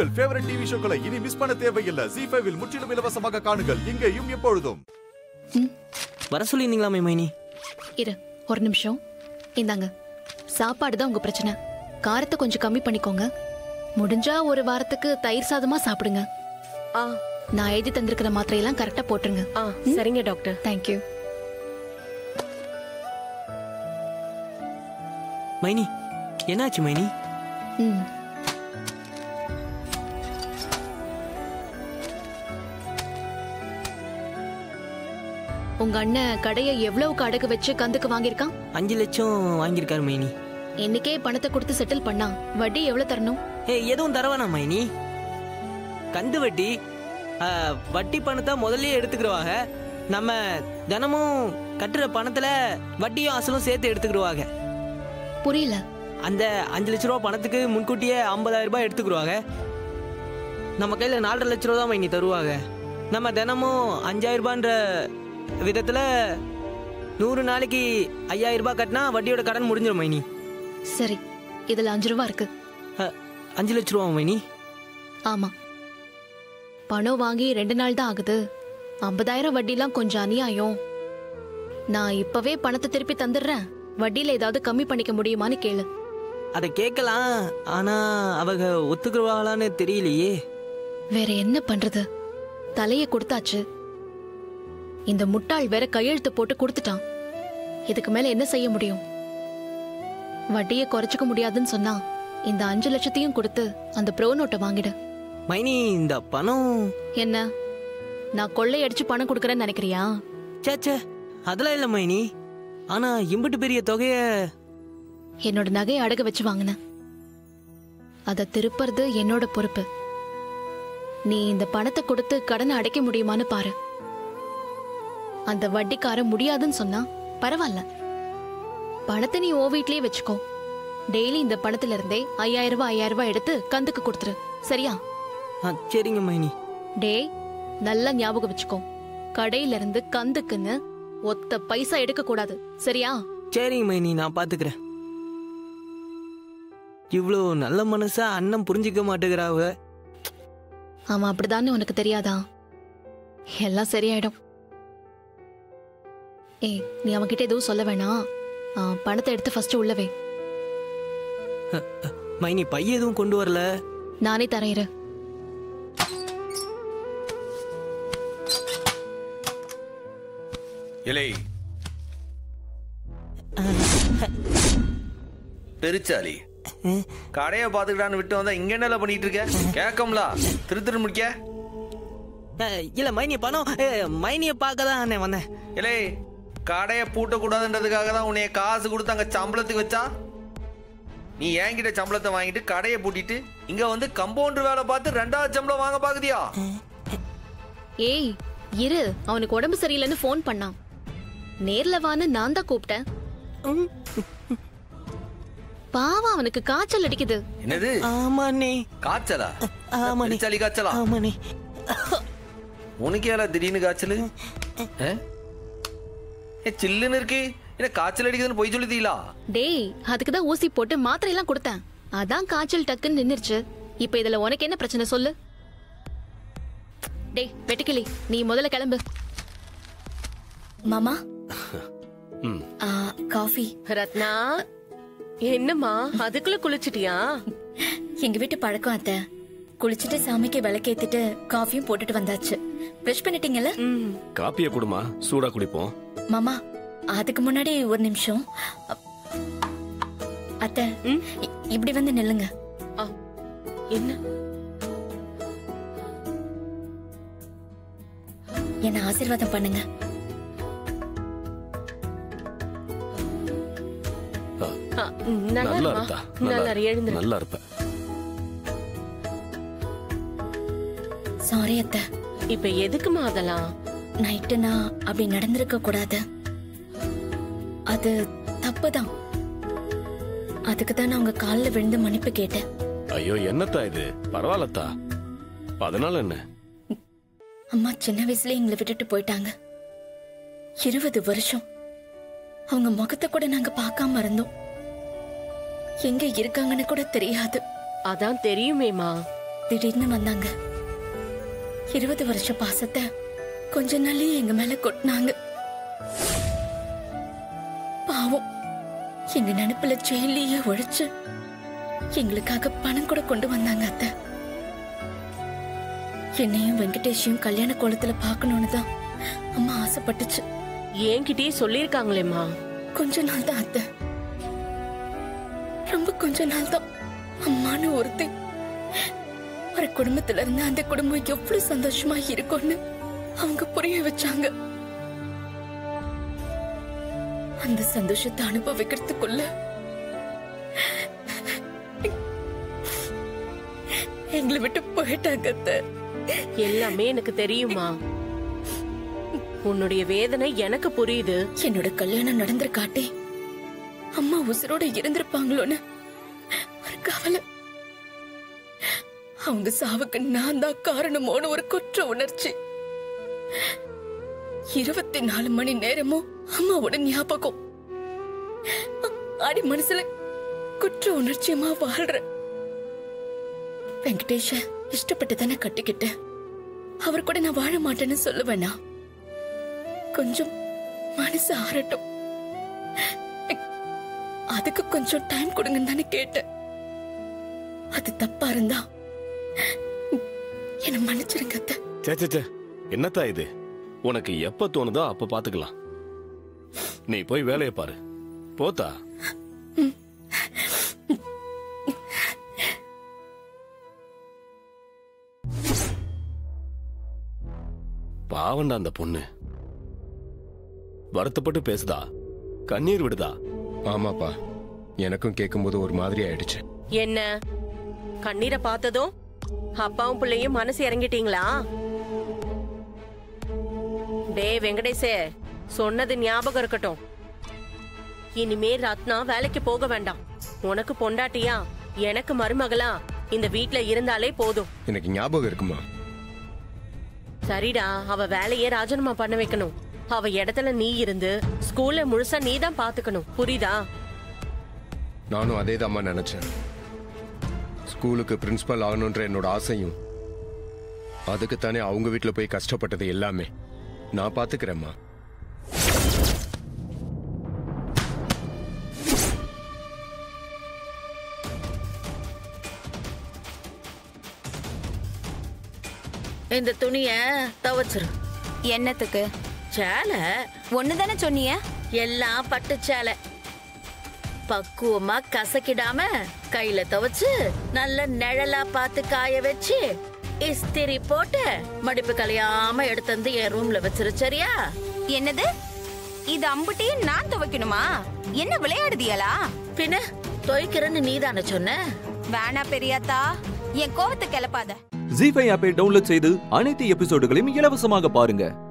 உங்கள் favourite TV ஷோக்களை இனி miss பண்ண தேவையில்லை ஜி ஃபைவில் முற்றிலும் இலவசமாக காணுங்கள் இங்கேயும் எப்பொழுதும் வர சொல்லியிருந்தீங்களாமே மைனி இரு ஒரு நிமிஷம் இந்தாங்க சாப்பாடு தான் உங்க பிரச்சனை காரத்தை கொஞ்சம் கம்மி பண்ணிக்கோங்க முடிஞ்சா ஒரு வாரத்துக்கு தயிர் சாதமா சாப்பிடுங்க ஆ நான் எழுதி தந்திருக்கிற மாத்திரையெல்லாம் கரெக்டா போட்டுருங்க ஆ சரிங்க டாக்டர் தேங்க்யூ மைனி என்னாச்சு மைனி ம் உங்க அண்ணன் கடையை எவ்வளவுக்கு அடகு வச்சு கந்துக்கு வாங்கியிருக்கான் அஞ்சு லட்சம் வாங்கியிருக்காரு மைனி இன்னைக்கே பணத்தை கொடுத்து செட்டில் பண்ணா வட்டி எவ்வளவு தரணும் ஏ எதுவும் தரவேணா மைனி கந்து வட்டி ஆ, வட்டி பணத்தை முதல்லயே எடுத்துக்கிடுவாங்க நம்ம தினமும் கட்டுற பணத்துல வட்டியும் அசலும் சேர்த்து எடுத்துக்கிடுவாங்க புரியல அந்த அஞ்சு லட்ச ரூபா பணத்துக்கு முன்கூட்டியே ஐம்பதாயிரம் ரூபாய் எடுத்துக்கிடுவாங்க நம்ம கையில் நாலரை லட்ச ரூபா தான் மைனி தருவாங்க நம்ம தினமும் அஞ்சாயிரம் ரூபான்ற விதத்தில் நூறு நாளைக்கு ஐயாயிரம் ரூபாய் கட்டினா வட்டியோட கடன் முடிஞ்சிடும் மைனி சரி இதுல அஞ்சு ரூபா இருக்கு அ, அஞ்சு லட்ச ரூபா மைனி ஆமா பணம் வாங்கி ரெண்டு நாள் தான் ஆகுது ஐம்பதாயிரம் வட்டிலாம் கொஞ்சம் அநியாயம் நான் இப்பவே பணத்தை திருப்பி தந்துடுறேன் வட்டியில ஏதாவது கம்மி பண்ணிக்க முடியுமான்னு கேளு அதை கேட்கலாம் ஆனா அவங்க ஒத்துக்குவாங்களான்னு தெரியலையே வேற என்ன பண்றது தலைய கொடுத்தாச்சு இந்த முட்டாள் வேற கையெழுத்து போட்டு கொடுத்துட்டான் இதுக்கு மேல என்ன செய்ய முடியும் வட்டியை குறைச்சுக்க முடியாதுன்னு சொன்னா இந்த அஞ்சு லட்சத்தையும் கொடுத்து அந்த ப்ரோ நோட்டை வாங்கிடு மைனி இந்த பணம் என்ன நான் கொள்ளையடிச்சு பணம் கொடுக்கறேன்னு நினைக்கிறியா சேச்சே அதெல்லாம் இல்லை மைனி ஆனா இம்புட்டு பெரிய தொகைய என்னோட நகையை அடகு வச்சு வாங்கினேன் அதை திருப்புறது என்னோட பொறுப்பு நீ இந்த பணத்தை கொடுத்து கடனை அடைக்க முடியுமான்னு பாரு அந்த வட்டிக்காரன் முடியாதுன்னு சொன்னா பரவாயில்ல பணத்தை நீ ஓ வீட்லயே வச்சுக்கோ டெய்லி இந்த பணத்துல இருந்தே ஐயாயிரம் ரூபாய் ஐயாயிரம் ரூபாய் எடுத்து கந்துக்கு கொடுத்துரு சரியா ஆ, சரிங்க மைனி டேய் நல்லா ஞாபகம் வச்சுக்கோ கடையில இருந்து கந்துக்குன்னு ஒத்த பைசா எடுக்க கூடாது சரியா சரிங்க மைனி நான் பாத்துக்கிறேன் இவ்வளோ நல்ல மனசா அண்ணன் புரிஞ்சிக்க மாட்டேங்கிறாவ ஆமா அப்படிதானே உனக்கு தெரியாதா எல்லாம் சரியாயிடும் ஏய் நீ அவன்கிட்ட எதுவும் சொல்ல வேணாம் ஆ, பணத்தை எடுத்து ஃபர்ஸ்ட் உள்ளவே மைனி பைய எதுவும் கொண்டு வரல நானே தரேன் இரு. இலை பெருச்சாலி கடைய பாத்துக்கிட்டான்னு விட்டு வந்தா இங்க என்னல பண்ணிட்டு இருக்க கேக்கம்ல திரு திரு முடிக்க அஹ், இல்ல மைனி பணம் அஹ், மைனிய பார்க்க தான் அண்ணன் வந்தேன் இலே கடைய பூட்டக்கூடாதுன்றதுக்காக தான் உன்னைய காசு கொடுத்து அங்க சம்பளத்துக்கு வச்சா நீ என்கிட்ட சம்பளத்தை வாங்கிட்டு கடையை பூட்டிட்டு இங்க வந்து கம்பவுண்டர் வேலை பார்த்து ரெண்டாவது சம்பளம் வாங்க பாக்குதியா ஏய் இரு அவனுக்கு உடம்பு சரியில்லைன்னு ஃபோன் பண்ணான் நேர்ல வான்னு நான் தான் கூப்பிட்டேன் பாவம் அவனுக்கு காய்ச்சல் அடிக்குது என்னது ஆமாண்ணே காய்ச்சலா ஆமாண்ணே பெருச்சாலி காய்ச்சலா ஆமாண்ணே உனக்கு ஏல திடீர்னு காய்ச்சல் ஏ? ஏ சில்லுன்னு இருக்கு என்ன காய்ச்சல் அடிக்குதுன்னு போய் சொல்லுதீங்களா டேய் அதுக்கு தான் ஊசி போட்டு மாத்திரை எல்லாம் கொடுத்தேன் அதான் காய்ச்சல் டக்குன்னு நின்னுருச்சு இப்ப இதுல உனக்கு என்ன பிரச்சனை சொல்லு டேய் வெட்டுக்கிளி நீ முதல்ல கிளம்பு மாமா ஆ, காஃபி ரத்னா என்னம்மா அதுக்குள்ள குளிச்சிட்டியா எங்க வீட்டு பழக்கம் அத்தை குளிச்சுட்டு சாமிக்கு விளக்கேத்திட்டு காஃபியும் போட்டுட்டு வந்தாச்சு ப்ரஷ் பண்ணிட்டீங்கல்ல காப்பிய குடுமா சூடா குடிப்போம் மாமா அதுக்கு முன்னாடி ஒரு நிமிஷம் அ- அத்தை இ- இப்படி வந்து நில்லுங்க ஆ, என்ன என்ன ஆசீர்வாதம் பண்ணுங்க ஆ, நல்லா நல்லா இருமா. இருந்தா நல்லா இரு, எழுந்துரு நல்லா இருப்ப சாரி அத்தை இப்ப எதுக்குமா அதெல்லாம் நைட்டு நான் அப்படி நடந்திருக்க கூடாது அது தப்புதான் அதுக்கு தான் நான் உங்க காலில் விழுந்து மன்னிப்பு கேட்டேன் ஐயோ என்னத்தா இது பரவாயில்லத்தா அதனால என்ன அம்மா சின்ன வயசுல எங்களை விட்டுட்டு போயிட்டாங்க இருபது வருஷம் அவங்க முகத்தை கூட நாங்க பார்க்காம இருந்தோம் எங்க இருக்காங்கன்னு கூட தெரியாது அதான் தெரியுமேமா திடீர்னு வந்தாங்க இருபது வருஷ பாசத்தை கொஞ்ச நாள்லயே எங்க மேல கொட்டினாங்க பாவம் எங்க நினைப்புல ஜெயிலையே ஒழிச்சு எங்களுக்காக பணம் கூட கொண்டு வந்தாங்க அத்தை என்னையும் வெங்கடேஷையும் கல்யாண கோலத்துல பார்க்கணும்னு தான் அம்மா ஆசைப்பட்டுச்சு என்கிட்டயே சொல்லியிருக்காங்களேம்மா கொஞ்ச நாள் தான் அத்தை ரொம்ப கொஞ்ச நாள் தான் அம்மான்னு ஒருத்தி ஒரு குடும்பத்துல இருந்து அந்த குடும்பம் எவ்வளவு சந்தோஷமா இருக்கும்னு அவங்க புரிய வச்சாங்க அந்த சந்தோஷத்தை அனுபவிக்கிறதுக்குள்ள எங்களை விட்டு போயிட்டாங்க அத்தை எல்லாமே எனக்கு தெரியுமா உன்னுடைய வேதனை எனக்கு புரியுது என்னோட கல்யாணம் நடந்திருக்காட்டே அம்மா உசுரோட இருந்திருப்பாங்களோன்னு ஒரு கவலை அவங்க சாவுக்கு நான் தான் காரணமோன்னு ஒரு குற்ற உணர்ச்சி இருபத்தி நாலு மணி நேரமும் அம்மாவோட ஞாபகம் அ- அடி மனசுல குற்ற உணர்ச்சியமா வாழ்ற வெங்கடேஷ இஷ்டப்பட்டு தானே கட்டிக்கிட்டேன் அவர் கூட நான் வாழ மாட்டேன்னு சொல்லுவேனா கொஞ்சம் மனசு ஆறட்டும் அதுக்கு கொஞ்சம் டைம் கொடுங்கன்னு தானே கேட்டேன் அது தப்பா இருந்தா என்ன மன்னிச்சிருங்க அத்தை சே சே, சே என்னத்தா இது உனக்கு எப்ப தோணுதோ அப்ப பாத்துக்கலாம் நீ போய் வேலையை பாரு போத்தா பாவண்டா அந்த பொண்ணு வருத்தப்பட்டு பேசுதா கண்ணீர் விடுதா ஆமாப்பா எனக்கும் கேட்கும்போது ஒரு மாதிரி ஆயிடுச்சு என்ன கண்ணீரை பார்த்ததும் அப்பாவும் பிள்ளையும் மனசு இறங்கிட்டீங்களா டே வெங்கடேசே சொன்னது ஞாபகம் இருக்கட்டும் இனிமே ரத்னா வேலைக்கு போக வேண்டாம் உனக்கு பொண்டாட்டியா எனக்கு மருமகளா இந்த வீட்ல இருந்தாலே போதும் எனக்கு ஞாபகம் இருக்குமா சரிடா அவ வேலையே ராஜினாமா பண்ண வைக்கணும் அவ இடத்துல நீ இருந்து ஸ்கூல்ல முழுசா நீ தான் பாத்துக்கணும் புரியுதா நானும் அதே நினைச்சேன் ஸ்கூலுக்கு பிரின்சிபல் ஆகணுன்ற என்னோட ஆசையும் அதுக்குத்தானே அவங்க வீட்டில் போய் கஷ்டப்பட்டது எல்லாமே நான் பாத்துக்கிறேம்மா இந்த துணிய துவைச்சிரு என்னத்துக்கு சேலை ஒண்ணு தானே சொன்னீங்க எல்லாம் பட்டு சேலை பக்குவமா கசக்கிடாம கையில துவைச்சு நல்ல நிழலா பார்த்து காய வச்சு இஸ்திரி போட்டு மடிப்பு கலையாம எடுத்து வந்து என் ரூம்ல வச்சிரு சரியா என்னது இது அம்புட்டியும் நான் துவைக்கணுமா என்ன விளையாடுதியலா பின்ன துவைக்கிறேன்னு நீதானே சொன்ன வேணா பெரியாத்தா என் கோவத்தை கிளப்பாத ஜி ஃபைவ் ஆப்பை டவுன்லோட் செய்து அனைத்து எபிசோடுகளையும் இலவசமாக பாருங்க